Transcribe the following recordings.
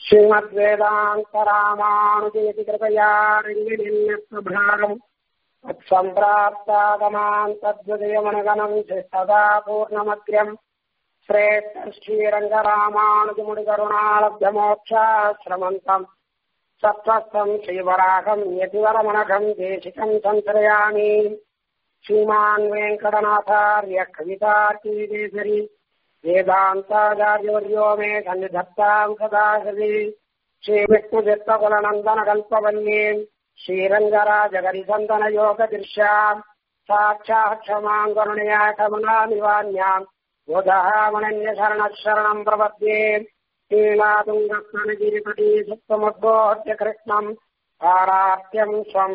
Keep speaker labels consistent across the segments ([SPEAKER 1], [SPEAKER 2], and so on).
[SPEAKER 1] श्रीमद्वेदान्तरामानुजेति कृपया रङ्गिनिन्यप्रभारम् तत्सम्प्राप्तागमान् तद्विजयमनगणम् सदा पूर्णमग्र्यम् श्रेष्ठ श्रीरङ्गरामानुजमुनिकरुणालब्धमोक्षाश्रमन्तम् सत्त्वस्तम् श्रीवराहम् यतिवरमनघम् देशिकम् सञ्चरयामि श्रीमान् वेङ्कटनाथार्य कवितार्कीदेशरी वेदान्ताचार्यवर्यो मे सन्निधत्ताम् सदा हृदि श्रीविष्णुचित्तकुलनन्दनकल्पवल्लीम् श्रीरङ्गराजगरिसन्दनयोगदृश्याम् साक्षात् क्षमाम् करुणया कमलामिवान्याम् बोधहामनन्यशरणः शरणम् प्रपद्ये लीलातुङ्गस्तनगिरिपटी सुप्तमुद्बोध्य कृष्णम् पारात्यम् स्वम्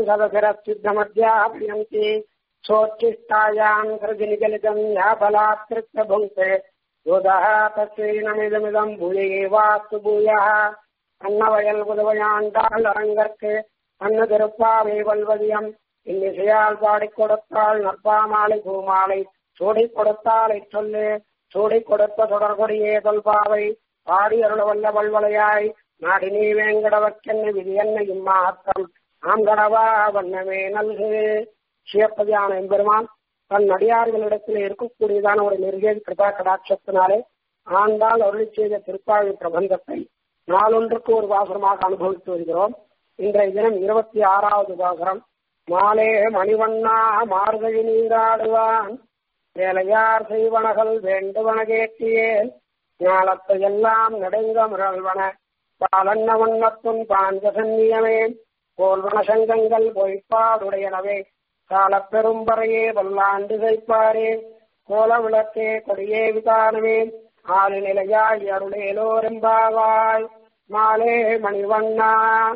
[SPEAKER 1] श्रुतिसदशिरसिद्धमध्यापयन्ति सोच्छिष्टायाम् हृदिनिगलितम् या बलात्कृत्य भुङ्क्ते யோதः தஸ்யைனமிதமிதம் பூயேவாஸ்து பூயः அன்னவயல் புதுவையாண்டாள் அரங்கற்கு அன்ன திருப்பாவை வல்வதியம் இன்னிசையால் பாடிக் கொடுத்தாள் நற்பாமாலை பூமாலை சூடிக் கொடுத்தாலை சொல்லு சூடிக் கொடுத்த தொடர்புடையே தொல்பாவை பாடி அருள வல்ல வல்வளையாய் நாடி நீ வேங்கடவர்க்கென்ன விதி என்ன இம்மாத்தம் ஆங்கடவா வண்ணமே நல்கு சிவப்பதியான எம்பெருமான் தன் அடியார்களிடத்தில் இருக்கக்கூடியதான ஒரு நெருங்கிய கிருபா கடாட்சத்தினாலே ஆண்டால் அருளி செய்த திருப்பாவி பிரபந்தத்தை நாளொன்றுக்கு ஒரு வாசனமாக அனுபவித்து வருகிறோம் இன்றைய தினம் இருபத்தி ஆறாவது வாசனம் மாலே மணிவண்ணா மார்கழி நீராடுவான் வேலையார் செய்வனகள் வேண்டுவன கேட்டியே ஞாலத்தை எல்லாம் நெடுங்க முரல்வன பாலன்ன வண்ணத்துன் பாஞ்ச சன்னியமே போல்வன சங்கங்கள் பொய்ப்பாடுடையனவே காலப் பெரும்பறையே வல்லாண்டு கைப்பாரே கோல விளக்கே கொடியே விதானமே ஆளு நிலையாய் அருளேலோரெம்பாவாய் மாலே மணிவண்ணா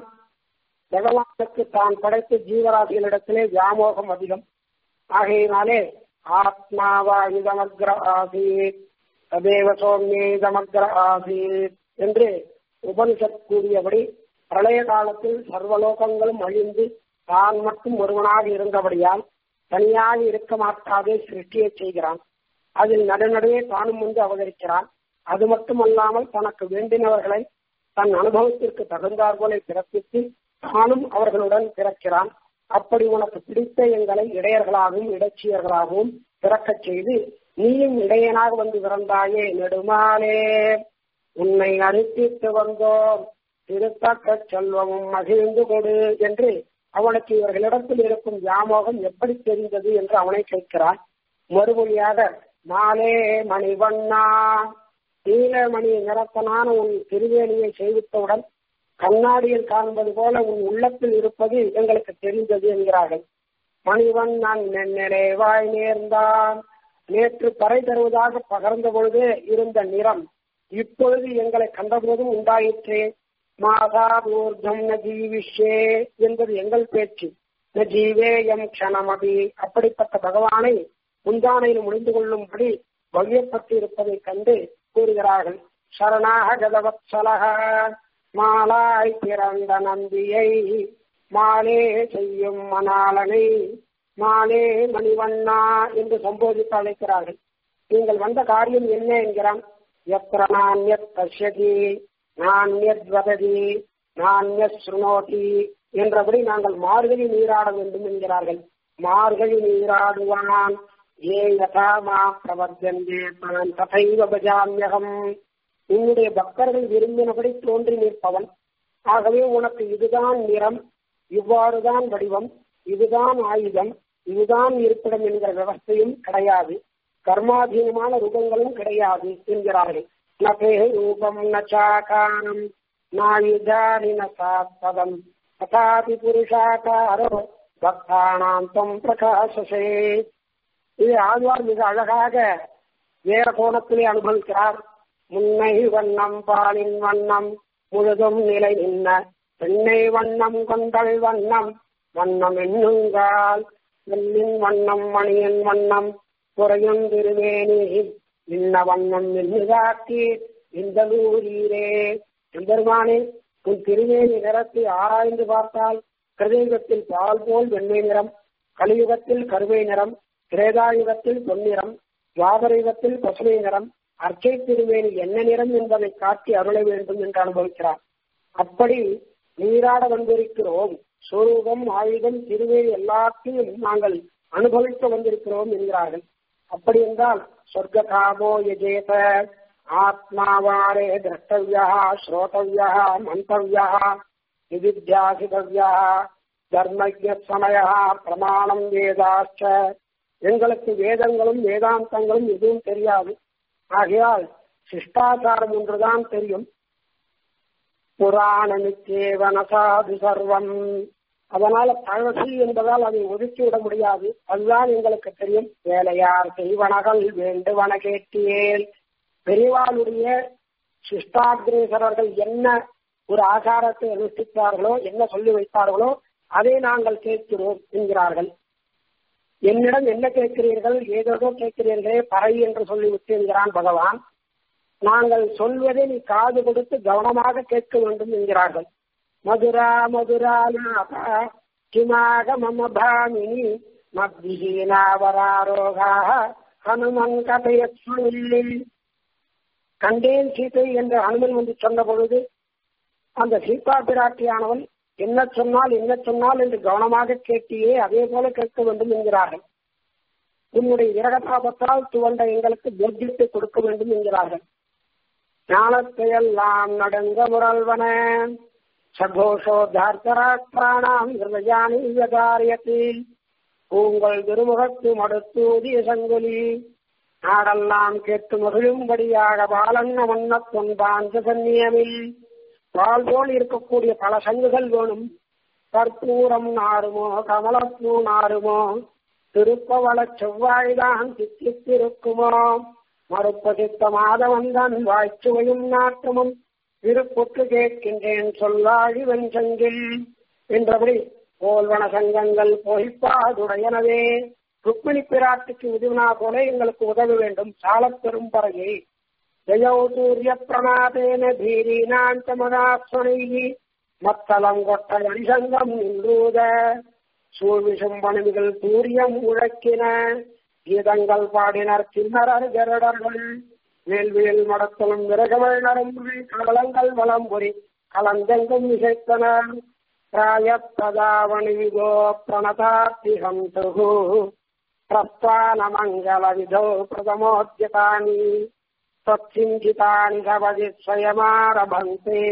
[SPEAKER 1] பகவானுக்கு தான் படைத்த ஜீவராசிகளிடத்திலே வியாமோகம் அதிகம் ஆகையினாலே ஆத்மாவாயுதமக்ர ஆசீத் ததேவ சோமியேதமக்ர ஆசீத் என்று உபனிஷத் கூறியபடி பிரளய காலத்தில் சர்வலோகங்களும் அழிந்து தான் மட்டும் ஒருவனாக இருந்தபடியால் தனியாக இருக்க மாட்டாதே சிருஷ்டியை செய்கிறான் அதில் நடுநடுவே தானும் வந்து அவதரிக்கிறான் அது மட்டுமல்லாமல் தனக்கு வேண்டினவர்களை தன் அனுபவத்திற்கு தகுந்தார் போல பிறப்பித்து தானும் அவர்களுடன் பிறக்கிறான் அப்படி உனக்கு பிடித்த எங்களை இடையர்களாகவும் இடைச்சியர்களாகவும் பிறக்கச் செய்து நீயும் இடையனாக வந்து பிறந்தாயே நெடுமாலே உன்னை அனுப்பித்து வந்தோம் திருத்தக்க செல்வமும் மகிழ்ந்து கொடு என்று அவனுக்கு இவர்களிடத்தில் இருக்கும் வியாமோகம் எப்படி தெரிந்தது என்று அவனை கேட்கிறான் மறுமொழியாக மாலே மணிவண்ணா நீலமணி நிறத்தனான உன் திருவேணியை செய்வித்தவுடன் கண்ணாடியில் காண்பது போல உன் உள்ளத்தில் இருப்பது எங்களுக்கு தெரிந்தது என்கிறார்கள் மணிவண்ணன் நெந்நிலைவாய் நேர்ந்தான் நேற்று பறை தருவதாக பகர்ந்த பொழுது இருந்த நிறம் இப்பொழுது எங்களை கண்டபோதும் உண்டாயிற்றே மாதாபூர்தம் ந ஜீவிஷே என்பது எங்கள் பேச்சு ந ஜீவே எம் க்ஷணமபி அப்படிப்பட்ட பகவானை முந்தானையில் முடிந்து கொள்ளும்படி பவ்யப்பட்டு இருப்பதை கண்டு கூறுகிறார்கள் சரணாக கதவத்சலக மாலாய் பிறந்த நம்பியை மாலே செய்யும் மணாலனை மாலே மணிவண்ணா என்று சம்போதித்து அழைக்கிறார்கள் நீங்கள் வந்த காரியம் என்ன என்கிறான் எத்திர நான்யத் பஷ்யதி நான்யத்வததி நான்ய சுனோதி என்றபடி நாங்கள் மார்கழி நீராட வேண்டும் என்கிறார்கள் மார்கழி நீராடுவான் ஏ யதா மா பிரவர்த்தந்தே தான் ததைவ பஜாமியகம் உன்னுடைய பக்தர்கள் விரும்பினபடி தோன்றி நிற்பவன் ஆகவே உனக்கு இதுதான் நிறம் இவ்வாறுதான் வடிவம் இதுதான் ஆயுதம் இதுதான் இருப்பிடம் என்கிற விவஸ்தையும் கிடையாது கர்மாதீனமான ரூபங்களும் கிடையாது என்கிறார்கள் நபே ரூபம் நாக்காரம் நாயுதானி நாத்பதம் ததாபி புருஷாகாரோ பக்தானாம் தம் பிரகாசசே இது ஆழ்வார் மிக அழகாக வேற கோணத்திலே அனுபவிக்கிறார் முன்னை வண்ணம் பாலின் வண்ணம் முழுதும் நிலை நின்ன பெண்ணை வண்ணம் கொண்டல் வண்ணம் வண்ணம் எண்ணுங்கால் வெள்ளின் வண்ணம் மணியின் வண்ணம் குறையும் திருவேணி இன்ன வண்ணம் எண்ணுகாக்கி இந்த ஊரீரே எம்பெருமானே உன் திருவேணி நிறத்தை ஆராய்ந்து பார்த்தால் கிருதயுகத்தில் பால் போல் வெண்மை நிறம் கலியுகத்தில் கருவை நிறம் திரேதாயுகத்தில் பொன்னிறம் துவாபர யுகத்தில் பசுமை நிறம் அர்ச்சை திருமேனி என்ன நிறம் என்பதை காட்டி அருள வேண்டும் என்று அனுபவிக்கிறார் அப்படி நீராட வந்திருக்கிறோம் சொரூபம் ஆயுதம் திருவேணி எல்லாத்தையும் நாங்கள் அனுபவிக்க வந்திருக்கிறோம் என்கிறார்கள் அப்படி என்றால் சொர்க்க காமோ யஜேத ஆத்மாவாரே திரஷ்டவியா ஸ்ரோதவியா மந்தவியா விவித்தியாசிதவியா தர்மஜ சமய பிரமாணம் வேதாச்ச எங்களுக்கு வேதங்களும் வேதாந்தங்களும் எதுவும் தெரியாது ஆகையால் சிஷ்டாச்சாரம் ஒன்றுதான் தெரியும் புராணமிக்கேவன சாது சர்வம் அதனால பழசி என்பதால் அதை ஒதுக்கிவிட முடியாது அதுதான் எங்களுக்கு தெரியும் வேலையார் செய்வனகள் வேண்டுவன கேட்டியேல் பெரியவாளுடைய சிஷ்டாகிரேசரர்கள் என்ன ஒரு ஆகாரத்தை அனுஷ்டித்தார்களோ என்ன சொல்லி வைத்தார்களோ அதை நாங்கள் கேட்கிறோம் என்கிறார்கள் என்னிடம் என்ன கேட்கிறீர்கள் ஏதேதோ கேட்கிறீர்களே பறை என்று சொல்லிவிட்டு என்கிறான் பகவான் நாங்கள் சொல்வதை நீ காது கொடுத்து கவனமாக கேட்க வேண்டும் என்கிறார்கள் மதுரா மதுரா நாபா கிமாக மம பாமினி மத்திஹீனாவராரோகாக ஹனுமன் கதையஸ்வனில் கண்டேன் சீதை என்று ஹனுமன் வந்து சொன்ன பொழுது அந்த சீதா பிராட்டியானவன் என்ன சொன்னால் என்ன சொன்னால் என்று கவனமாக கேட்டியே அதே போல கேட்க வேண்டும் என்கிறார்கள் உன்னுடைய இரகதாபத்தால் துவண்ட எங்களுக்கு போத்தியத்தை கொடுக்க வேண்டும் என்கிறார்கள் ஞானத்தையெல்லாம் நடுங்க முரல்வன சகோஷோத்தார்த்தராட்சிராணாம் ஹிருதயானி விகாரியத்தில் உங்கள் திருமுகத்து மடுத்தூதிய சங்குலி நாடெல்லாம் கேட்டு மகிழும்படியாக பாலன்ன மன்ன தொன்பாஞ்ச சன்னியமில் பால் போல் இருக்கக்கூடிய பல சங்குகள் வேணும் கற்பூரம் நாருமோ கமலப்பூ நாருமோ திருப்பவள செவ்வாய்தான் தித்தித்திருக்குமோ மறுப்பசித்த மாதவன்தான் வாய்ச்சுவையும் நாட்டமும் திருப்புற்று கேட்கின்றேன் சொல்லாழி வெஞ்சங்கில் என்றபடி போல்வன சங்கங்கள் பொய்ப்பாதுடையனவே ருக்மிணி பிராட்டிக்கு உதவினா போல எங்களுக்கு உதவ வேண்டும் சாலப் பெரும் பறையை ஜயௌ சூரிய பிரமாதேன தீரீனாந்தமதாஸ்வனை மத்தளம் கொட்ட வரிசங்கம் நின்றூத சூழ்விசும்பணிகள் சூரியம் உழக்கின கீதங்கள் பாடினர் கிண்ணரர் கருடர்கள் வேல்வியல் மடத்தலும் விரகமல் நரம்புகள் கலங்கள் வளம்பொறி கலந்தெங்கும் இசைத்தனர் பிராயப்பதாவணி விதோ பிரணதார்த்திஹந்து பிரஸ்தானமங்கல விதோ பிரதமோத்யதானி தச்சிஞ்சிதானி சவதி ஸ்வயமாரபந்தே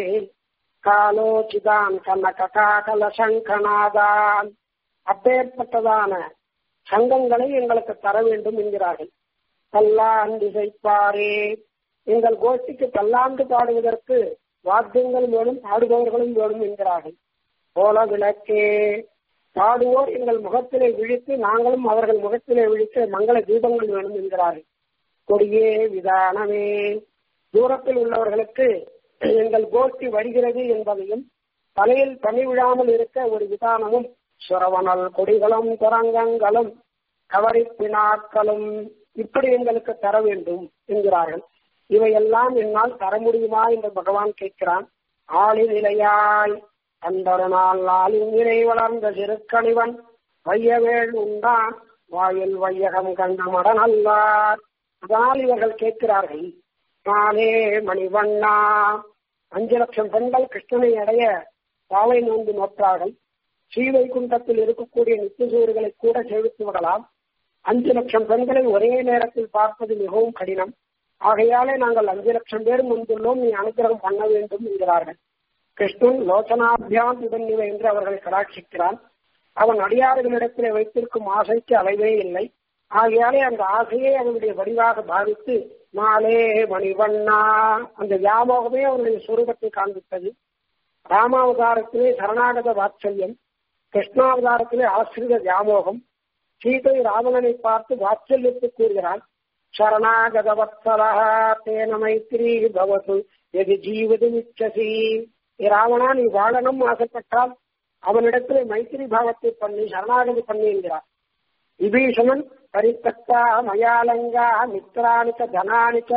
[SPEAKER 1] காலோச்சிதான் கனககாகல சங்கநாதான் அப்பேற்பட்டதான சங்கங்களை எங்களுக்கு தர வேண்டும் என்கிறார்கள் பல்லாண்டு செய்ப்பாரே எங்கள் கோஷ்டிக்கு பல்லாண்டு பாடுவதற்கு வாத்தியங்கள் வேணும் பாடுபவர்களும் வேணும் என்கிறார்கள் போல விளக்கே பாடுவோர் எங்கள் முகத்திலே விழித்து நாங்களும் அவர்கள் முகத்திலே விழித்து மங்கள தீபங்கள் வேணும் என்கிறார்கள் கொடியே விதானமே தூரத்தில் உள்ளவர்களுக்கு எங்கள் கோஷ்டி வருகிறது என்பதையும் தலையில் பணி விழாமல் இருக்க ஒரு விதானமும் சுரவணல் கொடிகளும் குரங்கங்களும் கவரி பினாக்களும் இப்படி எங்களுக்கு தர வேண்டும் என்கிறார்கள் இவையெல்லாம் என்னால் தர முடியுமா என்று பகவான் கேட்கிறான் ஆளி நிலையாய் அந்தொரு நாள் நாளின் நிலை வளர்ந்த சிறுக்கணிவன் வையவேள் உண்டான் வாயில் வையகம் கண்ட மடனல்லார் அதனால் இவர்கள் கேட்கிறார்கள் நானே மணிவண்ணா அஞ்சு லட்சம் பெண்கள் கிருஷ்ணனை அடைய பாவை நோன்பு நோற்றார்கள் ஸ்ரீவைகுண்டத்தில் இருக்கக்கூடிய நித்திசூர்களை கூட சேவித்து விடலாம் அஞ்சு லட்சம் பெண்களை ஒரே நேரத்தில் பார்ப்பது மிகவும் கடினம் ஆகையாலே நாங்கள் அஞ்சு லட்சம் பேர் முன்புள்ளோம் நீ அனுகிரகம் பண்ண வேண்டும் என்கிறார்கள் கிருஷ்ணன் லோச்சனாபியான் இதன்னிவை என்று அவர்களை கடாட்சிக்கிறான் அவன் அடியாறுகளிடத்திலே வைத்திருக்கும் ஆசைக்கு அளவே இல்லை ஆகையாலே அந்த ஆசையை அவனுடைய வடிவாக பாவித்து மாலே மணிவண்ணா அந்த வியாமோகமே அவனுடைய சுரூபத்தை காண்பித்தது ராமாவதாரத்திலே சரணாகத வாத்சல்யம் கிருஷ்ணாவதாரத்திலே ஆசிரித வியாமோகம் சீதை ராவணனை பார்த்து வாத்சல்யத்தை கூறுகிறான் சரணாகத வத்சலா தேன மைத்திரி பவது எது ஜீவது மிச்சசி ராவணா நீ வாழணும் ஆசைப்பட்டால் அவனிடத்திலே மைத்திரி பாவத்தை பண்ணி சரணாகதி பண்ணி என்கிறார் விபீஷணன் பரித்தக்தா மயாலங்கா மித்ராணிக்க தனானிக்க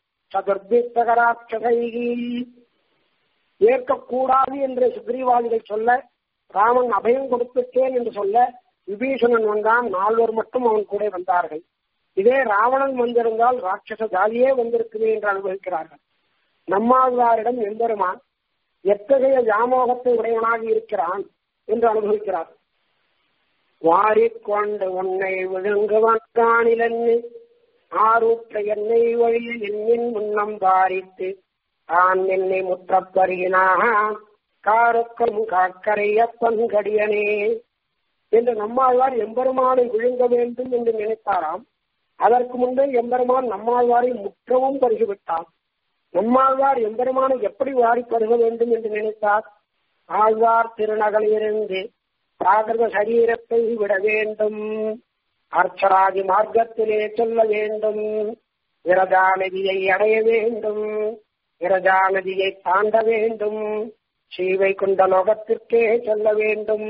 [SPEAKER 1] சதுர்பித்தகராட்சகைகி ஏற்கக்கூடாது என்று சுக்ரீவாதிகள் சொல்ல ராமன் அபயம் கொடுத்துட்டேன் என்று சொல்ல விபீஷணன் வந்தான் நால்வர் மட்டும் அவன் கூட வந்தார்கள் இதே ராவணன் வந்திருந்தால் ராட்சச ஜாதியே வந்திருக்குமே என்று அனுபவிக்கிறார்கள் நம்மாழ்வாரிடம் எம்பெருமான் எத்தகைய வியாமோகத்தை உடையவனாக இருக்கிறான் என்று அனுபவிக்கிறார் வாரிக்கொண்டு உன்னை விழுங்குவன் காணிலன்னு ஆரூற்ற என்னை வழியில் என்னின் முன்னம் பாரித்து தான் என்னை முற்றப்பருகினான் காருக்கும் காக்கரையப்பன் கடியனே என்று நம்மாழ்வார் எம்பெருமானை விழுங்க வேண்டும் என்று நினைத்தாராம் அதற்கு முன்பே எம்பெருமான் நம்மாழ்வாரை முற்றவும் பருகிவிட்டார் நம்மாழ்வார் எம்பெருமானை எப்படி வாரி பருக வேண்டும் என்று நினைத்தார் ஆழ்வார் திருநகலிலிருந்து பிராகிருத சரீரத்தை விட வேண்டும் அர்ச்சராதி மார்க்கத்திலே செல்ல வேண்டும் விரஜா நதியை அடைய வேண்டும் விரஜா நதியை தாண்ட வேண்டும் ஸ்ரீவை கொண்ட லோகத்திற்கே செல்ல வேண்டும்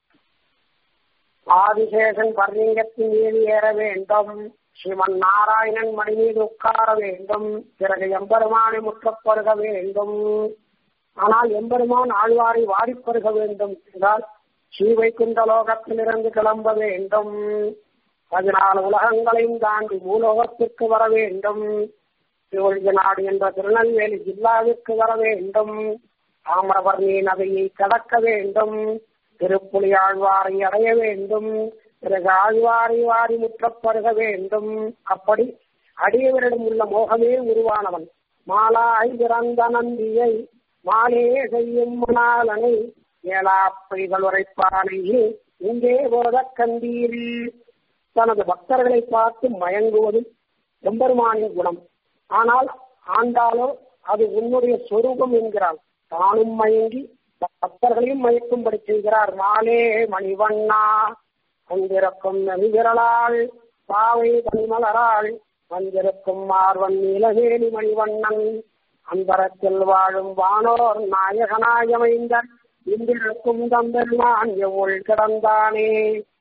[SPEAKER 1] ஆதிசேஷன் பர்லிங்கத்தின் மீது ஏற வேண்டும் ஸ்ரீமன் நாராயணன் மணி மீது உட்கார வேண்டும் பிறகு எம்பெருமானை முற்றப்பருக வேண்டும் ஆனால் எம்பெருமான் ஆழ்வாரை வாரிப்பருக வேண்டும் என்றால் ஸ்ரீவைகுண்ட லோகத்திலிருந்து கிளம்ப வேண்டும் பதினாலு உலகங்களையும் தாண்டி பூலோகத்திற்கு வர வேண்டும் திருவள்ளுவ நாடு என்ற திருநெல்வேலி ஜில்லாவிற்கு வர வேண்டும் தாமிரபரணி நதியை கடக்க வேண்டும் திருப்புலி ஆழ்வாரை அடைய வேண்டும் பிறகு ஆழ்வாரை வாரி முற்றப்பருக வேண்டும் அப்படி அடியவரிடம் உள்ள மோகமே உருவானவன் மாலாய் பிறந்த நந்தியை மாலே செய்யும் மணாலனை ஏழாப்பைகள் உரைப்பானை இங்கே போத கந்தீர் தனது பக்தர்களை பார்த்து மயங்குவதும் எம்பெருமானின் குணம் ஆனால் ஆண்டாலோ அது உன்னுடைய சொரூபம் என்கிறாள் தானும் மயங்கி பக்தர்களையும் மயக்கும்படி செய்கிறார் மாலே மணிவண்ணா வந்திருக்கும் நெல்விரலாள் பாவை பனிமலராள் வந்திருக்கும் மார்வன் நீலவேணி மணிவண்ணன் அந்தரத்தில் வாழும் வானோர் நாயகனாயமைந்த இந்திருக்கும் தம்பெருமான் எவ்வள் கிடந்தானே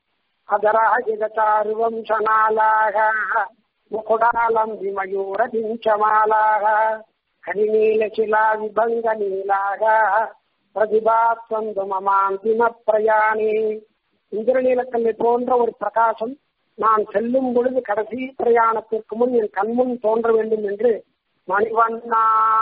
[SPEAKER 1] அதராஜிதாருவம்சனாலாக முகுடாலம் விமயூர பிஞ்சமாலாக கரிநீலசிலா விபங்க நீலாக பிரதிபாத்வந்து மமாந்திம பிரயாணி இந்திரநீலக்கல்லை போன்ற ஒரு பிரகாசம் நான் செல்லும் பொழுது கடைசி பிரயாணத்திற்கு முன் என் கண்முன் தோன்ற வேண்டும் என்று மணிவண்ணா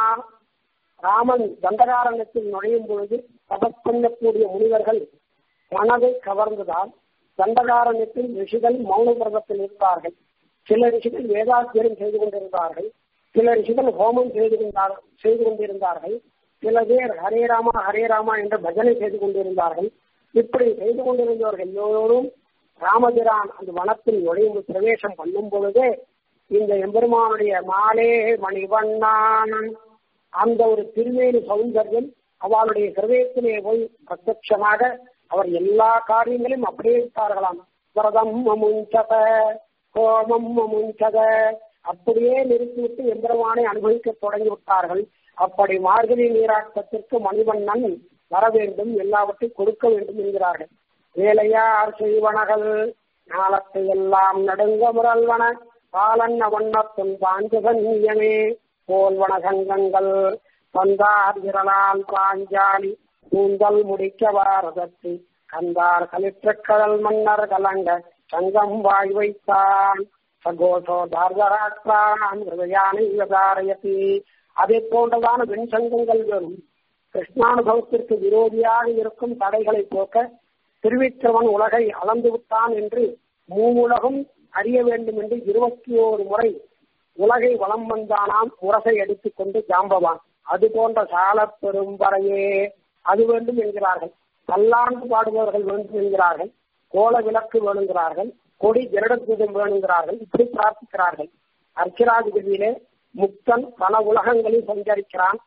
[SPEAKER 1] ராமன் தண்டகாரண்யத்தில் நுழையும் பொழுது தபஸ் பண்ணக்கூடிய முனிவர்கள் மனதை கவர்ந்ததால் தண்டகாரண்யத்தில் ரிஷிகள் மௌன விரதத்தில் இருந்தார்கள் சில ரிஷிகள் வேதாத்தியம் செய்து கொண்டிருந்தார்கள் சில ரிஷிகள் ஹோமம் செய்து கொண்டார் செய்து கொண்டிருந்தார்கள் சில பேர் ஹரே ராமா ஹரே ராமா என்ற பஜனை செய்து கொண்டிருந்தார்கள் இப்படி செய்து கொண்டிருந்தவர்கள் எல்லோரும் ராமபிரான் அந்த வனத்தில் நுழையும் பிரவேசம் பண்ணும் பொழுதே இந்த எம்பெருமானுடைய மாலே மணிவண்ணான் அந்த ஒரு திருவேணி சௌந்தர்யம் அவளுடைய ஹிருதயத்திலே போய் பிரத்யட்சமாக அவர் எல்லா காரியங்களையும் அப்படியே இருப்பார்களாம் விரதம் அமுஞ்சத கோமம் அமுஞ்சத அப்படியே நிறுத்திவிட்டு எம்பெருமானை அனுபவிக்க தொடங்கி விட்டார்கள் அப்படி மார்கழி நீராட்டத்திற்கு மணிவண்ணன் வர வேண்டும் எல்லாவற்றையும் கொடுக்க வேண்டும் என்கிறார்கள் வேலையார் செய்வனகள் ஞாலத்தை எல்லாம் நடுங்க முரல்வன பாலன் வண்ணத்தும் பாஞ்சகன் நீயமே போல்வன சங்கங்கள் வந்தார் விரலால் பாஞ்சாலி கூந்தல் முடிக்க பாரதத்தை கந்தார் கலிற்றக்கடல் மன்னர் கலங்க சங்கம் வாய் வைத்தான் சகோஷோ தார்தராட்சான் ஹிருதயானை விவகாரயதி அதே போன்றதான வெண்சங்கங்கள் வரும் கிருஷ்ணானுபவத்திற்கு விரோதியாக இருக்கும் தடைகளை போக்க திருவிக்கிரமன் உலகை அளந்து விட்டான் என்று மூவுலகும் அறிய வேண்டும் என்று இருபத்தி ஓரு முறை உலகை வலம் வந்தானாம் முரசை அடித்துக் கொண்டு ஜாம்பவான் அது போன்ற சால பெரும்பறையே அது வேண்டும் என்கிறார்கள் பல்லாண்டு பாடுபவர்கள் வேண்டும் என்கிறார்கள் கோல விளக்கு வேணுங்கிறார்கள் கொடி ஜெரடத்துவம் வேணுங்கிறார்கள் இப்படி பிரார்த்திக்கிறார்கள் அர்ச்சராதிபதியிலே முக்தன் பல உலகங்களில் சஞ்சரிக்கிறான்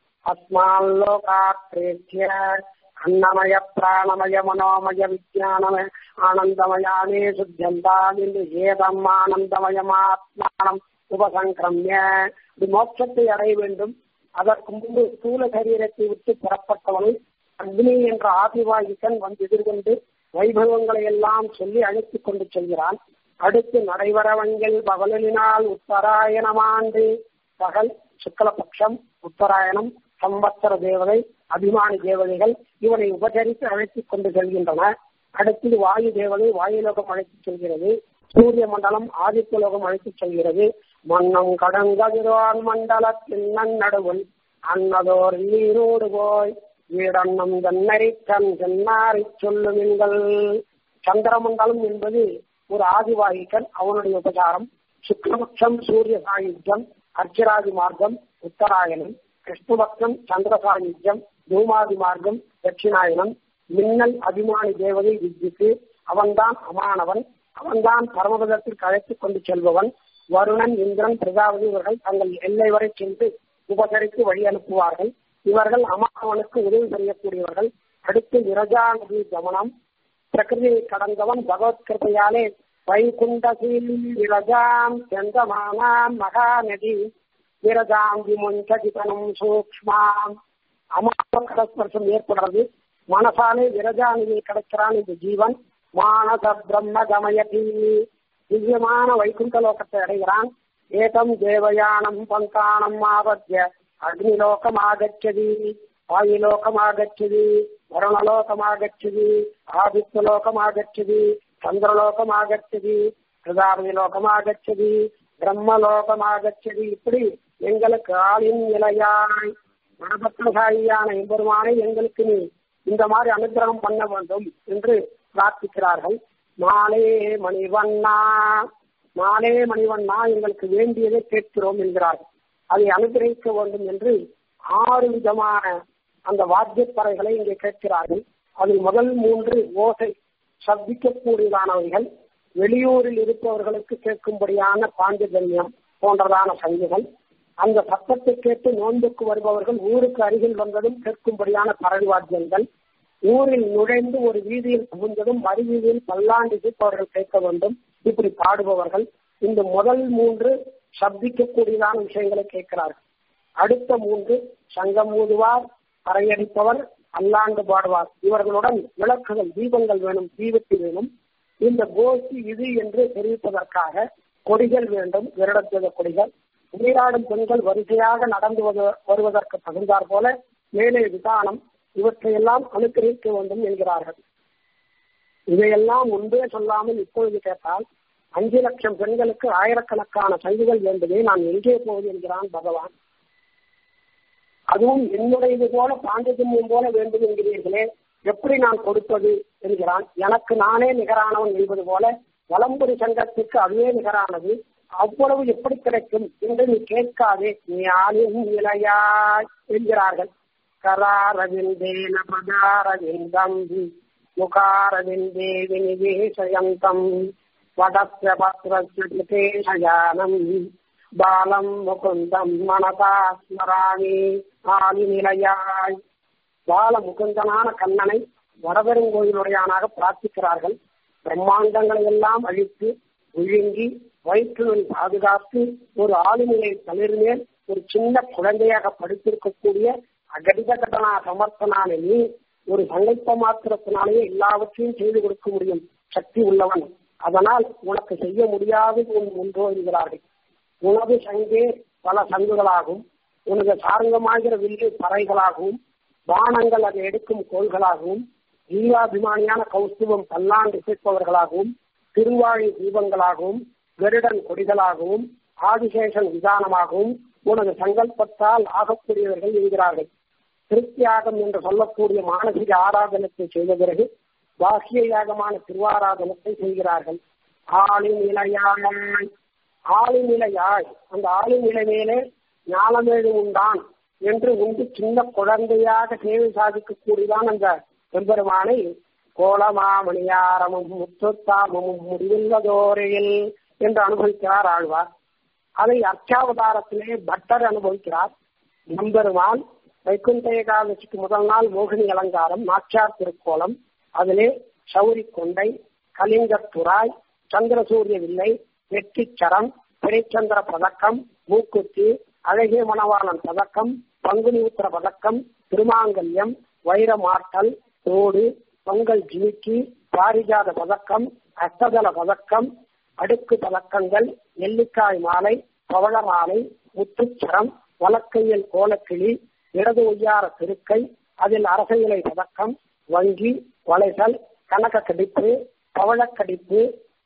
[SPEAKER 1] அஸ்மாலோகாத்ரேத்திய அன்னமய பிராணமய மனோமய விஜயானமய ஆனந்தமயானே சுத்தியந்தாம் என்று ஏதம் ஆனந்தமயமாத்மானம் உபசங்கிரமிய இது மோட்சத்தை அடைய வேண்டும் அதற்கு முன்பு ஸ்தூல சரீரத்தை விட்டு புறப்பட்டவனை அக்னி என்ற ஆதிவாயுக்கன் வந்து எதிர்கொண்டு வைபவங்களை எல்லாம் சொல்லி அழைத்துக் கொண்டு செல்கிறான் அடுத்து நடைபெறவங்கள் பகலினால் உத்தராயணமாண்டு பகல் சுக்லபக்ஷம் உத்தராயணம் சம்பத்தர தேவதை அபிமானி தேவதைகள் இவனை உபசரித்து அழைத்துக் கொண்டு செல்கின்றன அடுத்தது வாயு தேவதை வாயுலோகம் அழைத்துச் செல்கிறது சூரிய மண்டலம் ஆதித்யலோகம் அழைத்துச் செல்கிறது மன்னம் கடங்கதிரோன் மண்டலத்தின் நன்னடுவுள் அன்னதோர் நீரோடு போய் வீடன்னம் தன்னரிக்கன் தென்னாரி சொல்லுமின்கள் சந்திரமண்டலம் என்பது ஒரு ஆதிவாகிக்கன் அவனுடைய உபசாரம் சுக்லபக்ஷம் சூரிய சாயுஜம் அர்ச்சராதி மார்க்கம் உத்தராயணம் கிருஷ்ணபக்ஷம் சந்திர சாயுஜம் தூமாதி மார்க்கம் தட்சிணாயனம் மின்னல் அபிமானி தேவதை வித்யுக்கு அவன்தான் அமானவன் அவன்தான் பரமபதத்திற்கு அழைத்துக் கொண்டு செல்பவன் வருணன் இந்திரன் பிரஜாபதி இவர்கள் தங்கள் எல்லை வரை சென்று உபசரித்து வழி அனுப்புவார்கள் இவர்கள் அமானவனுக்கு உதவி செய்யக்கூடியவர்கள் அடுத்து விரஜா நதி கமனம் பிரகிருதியை கடந்தவன் பகவத் கிருப்பையாலே வைகுண்டசீல் விரஜாம் செந்தமானாம் மகாநதி விரஜாம் விமுஞ்சதிபனம் சூக்ஷ்மாம் அமானவ கடஸ்பர்சம் ஏற்படுறது மனசாலே விரஜா நிதியை கிடைக்கிறான் இந்த ஜீவன் மானச பிரம்ம கமயதி திவ்யமான வைகுண்ட லோகத்தை அடைகிறான் ஏதம் தேவயானம் பந்தானம் ஆபத்திய அக்னிலோகம் ஆகச்சதி வாயுலோகம் ஆகச்சதி வருணலோகம் ஆகச்சதி ஆதித்யலோகம் ஆகச்சதி சந்திரலோகம் ஆகச்சதி பிரதாபதி லோகம் ஆகச்சதி பிரம்மலோகம் ஆகச்சதி இப்படி எங்களுக்கு ஆளின் நிலையாய் மனபத்திரசாயியான எம்பெருமானை எங்களுக்கு நீ இந்த மாதிரி அனுகிரகம் பண்ண வேண்டும் என்று பிரார்த்திக்கிறார்கள் மாலே மணிவண்ணா மாலே மணிவண்ணா எங்களுக்கு வேண்டியதை கேட்கிறோம் என்கிறார்கள் அதை அனுகிரகிக்க வேண்டும் என்று ஆறு விதமான அந்த வாத்தியப்பறைகளை இங்கே கேட்கிறார்கள் அதில் முதல் மூன்று ஓசை சப்திக்கக்கூடியதானவைகள் வெளியூரில் இருப்பவர்களுக்கு கேட்கும்படியான பாஞ்சஜன்யம் போன்றதான சங்கிகள் அந்த சத்தத்தை கேட்டு நோன்புக்கு வருபவர்கள் ஊருக்கு அருகில் வந்ததும் கேட்கும்படியான பறவைவாத்தியங்கள் ஊரில் நுழைந்து ஒரு வீதியில் புகுந்ததும் மறு வீதியில் பல்லாண்டு அவர்கள் கேட்க வேண்டும் இப்படி பாடுபவர்கள் இந்த முதல் மூன்று சப்திக்கக்கூடியதான விஷயங்களை கேட்கிறார்கள் அடுத்த மூன்று சங்கம் ஊதுவார் பறையடிப்பவர் அல்லாண்டு பாடுவார் இவர்களுடன் விளக்குகள் தீபங்கள் வேணும் தீபத்தி வேணும் இந்த கோஷ்டி இது என்று தெரிவிப்பதற்காக கொடிகள் வேண்டும் விரடத்துவ கொடிகள் நீராடும் பெண்கள் வரிசையாக நடந்து வருவதற்கு தகுந்தார் போல மேலே விதானம் இவற்றையெல்லாம் அனுக்கிரகிக்க வேண்டும் என்கிறார்கள் இதையெல்லாம் முன்பே சொல்லாமல் இப்பொழுது கேட்டால் அஞ்சு லட்சம் பெண்களுக்கு ஆயிரக்கணக்கான சங்குகள் வேண்டுமே நான் எங்கே போவது என்கிறான் பகவான் அதுவும் என்னுடையது போல பாண்டிஜன்யம் போல வேண்டும் என்கிறீர்களே எப்படி நான் கொடுப்பது என்கிறான் எனக்கு நானே நிகரானவன் என்பது போல வலம்புரி சங்கத்திற்கு அதுவே நிகரானது அவ்வளவு எப்படி கிடைக்கும் என்று நீ கேட்காதே நீ ஆளின் நிலையாய் என்கிறார்கள் கராரவிந்தேன பதாரவிந்தம் முகாரவிந்தே வினிவேசயந்தம் வடஸ்ய பத்ரேஷயானம் பாலம் முகுந்தம் மனதா ஸ்மராமி ஆதி நிலையாய் பால முகுந்தனான கண்ணனை வடபெருங்கோயிலுடையானாக பிரார்த்திக்கிறார்கள் பிரம்மாண்டங்களை எல்லாம் அழித்து விழுங்கி வயிற்றுடன் பாதுகாத்து ஒரு ஆளுநிலை தளிர்மேல் ஒரு சின்ன குழந்தையாக படுத்திருக்கக்கூடிய அகடித கடனா சமர்த்தனான நீ ஒரு சங்கல்ப மாத்திரத்தினாலேயே எல்லாவற்றையும் செய்து கொடுக்க முடியும் சக்தி உள்ளவன் அதனால் உனக்கு செய்ய முடியாதது ஒன்று ஒன்றோ என்கிறார்கள் உனது சங்கே பல சங்குகளாகும் உனது சாரங்கமாகிற வில்லு பறைகளாகவும் பானங்கள் அதை எடுக்கும் கோள்களாகவும் ஜீவாபிமானியான கௌஸ்துவம் பல்லாண்டு சேர்ப்பவர்களாகவும் திருவாழி தீபங்களாகவும் கருடன் கொடிகளாகவும் ஆதிசேஷன் விதானமாகவும் உனது சங்கல்பத்தால் ஆகக்கூடியவர்கள் என்கிறார்கள் திருப்தியாகம் என்று சொல்லக்கூடிய மானசீக ஆராதனத்தை செய்த பிறகு பாக்கிய யாகமான திருவாராதனத்தை செய்கிறார்கள் ஆளின் நிலையாய் ஆளின் நிலையாய் அந்த ஆளின் நிலை மேலே ஞானமேடு உண்டான் என்று உண்டு சின்ன குழந்தையாக சேவை சாதிக்கக்கூடியதான் அந்த பெருமானை கோலமாமணியாரமும் முத்துத்தாமமும் முடிவில்லதோரையில் என்று அனுபவிக்கிறார் ஆழ்வார் அதை அர்ச்சாவதாரத்திலே பட்டர் அனுபவிக்கிறார் நம்பெருமான் வைகுண்ட ஏகாதசிக்கு முதல் நாள் மோகினி அலங்காரம் நாச்சார் திருக்கோலம் அதிலே சௌரி கொண்டை கலிங்கத்துராய் சந்திரசூரிய வில்லை வெற்றிச்சரம் திரைச்சந்திர பதக்கம் மூக்குத்தி அழகிய மணவாளன் பதக்கம் பங்குனி உத்திர பதக்கம் திருமாங்கல்யம் வைரமாட்டல் தோடு பொங்கல் ஜிமிக்கி பாரிஜாத பதக்கம் அஷ்டதள பதக்கம் அடுக்கு பதக்கங்கள் நெல்லிக்காய் மாலை பவள மாலை முத்துச்சரம் வலக்கையில் கோலக்கிளி இடது ஒய்யார திருக்கை அதில் அரசையிலை பதக்கம் வங்கி வளைசல் கனக கடிப்பு பவழக்கடிப்பு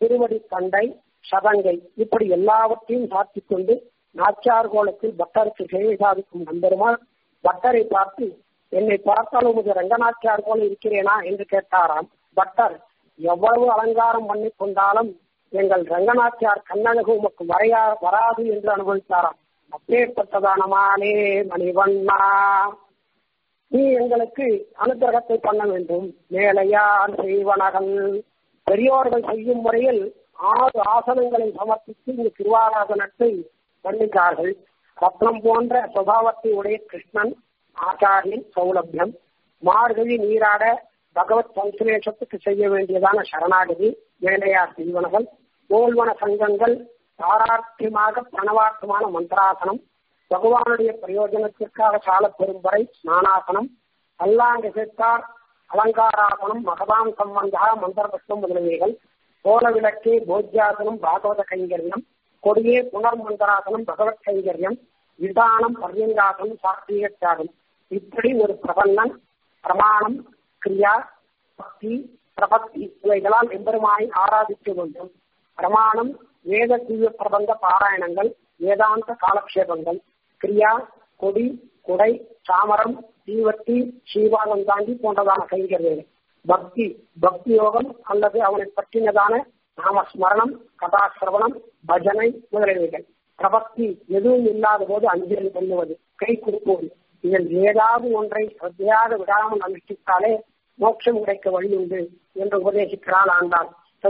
[SPEAKER 1] திருவடி தண்டை சதங்கை இப்படி எல்லாவற்றையும் சாத்திக் கொண்டு நாச்சார் கோலத்தில் பட்டருக்கு சேவை சாதிக்கும் நம்பெருமாள் பட்டரை பார்த்து என்னை பார்த்தால் உமது ரங்கநாச்சியார் போல இருக்கிறேனா என்று கேட்டாராம் பட்டர் எவ்வளவு அலங்காரம் பண்ணி கொண்டாலும் எங்கள் ரங்கநாச்சியார் கண்ணழகு உமக்கு வரையா வராது என்று அனுபவித்தாராம் அப்பேற்பட்டதானமானே மணிவண்ணா நீ எங்களுக்கு அனுகிரகத்தை பண்ண வேண்டும் மேலையார் செய்வனகன் பெரியோர்கள் செய்யும் முறையில் ஆறு ஆசனங்களை சமர்ப்பித்து இந்த திருவாராதனத்தை பண்ணிட்டார்கள் ரத்னம் போன்ற சுபாவத்தை உடைய கிருஷ்ணன் ஆச்சாரியன் சௌலபியம் மார்கழி நீராட பகவத் சம்சலேஷத்துக்கு செய்ய வேண்டியதான சரணாகதி மேலையார் செய்வனகள் கோல்வன சங்கங்கள் தாரார்த்தியமாக பிரணவார்த்தமான மந்திராசனம் பகவானுடைய பிரயோஜனத்திற்காக சால பெரும்பறை ஸ்நானாசனம் அல்லாங்க சேர்த்தார் அலங்காராசனம் மகதாம் சம்பந்தா மந்திரபட்சம் முதலியவைகள் கோல விளக்கே போஜ்யாசனம் பாகவத கைங்கரியம் கொடியே புனர் மந்திராசனம் பகவத் கைங்கரியம் விதானம் பர்யங்காசனம் சாத்திய தியாகம் இப்படி ஒரு பிரபந்தன் பிரமாணம் கிரியா பக்தி பிரபக்தி இவைகளால் எம்பெருமானை ஆராதிக்க வேண்டும் பிரமாணம் வேத தீவிர பிரபந்த பாராயணங்கள் வேதாந்த காலக்ஷேபங்கள் கிரியா கொடி குடை சாமரம் தீவட்டி ஸ்ரீபாகம் தாண்டி போன்றதான கைங்கரியங்கள் பக்தி பக்தி யோகம் அல்லது அவனை பற்றினதான நாமஸ்மரணம் கதாசிரவணம் பஜனை முதலியவைகள் பிரபக்தி எதுவும் இல்லாத போது அஞ்சலி பண்ணுவது கை கொடுப்பது இதில் ஏதாவது ஒன்றை சத்தியாக விடாமல் அனுஷ்டித்தாலே மோட்சம் கிடைக்க வழி உண்டு என்று உபதேசிக்கிறாள் ஆண்டாள்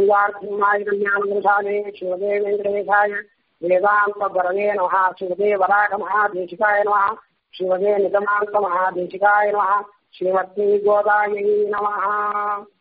[SPEAKER 1] ஞானே சிவதே வெங்கடேசாய வேதாந்த பரவே நம சிவதே வராக மகாதேசிகாய நம சிவதே நிகமாந்த மகாதேசிகாய நம ஸ்ரீமத்தி கோதாயை நம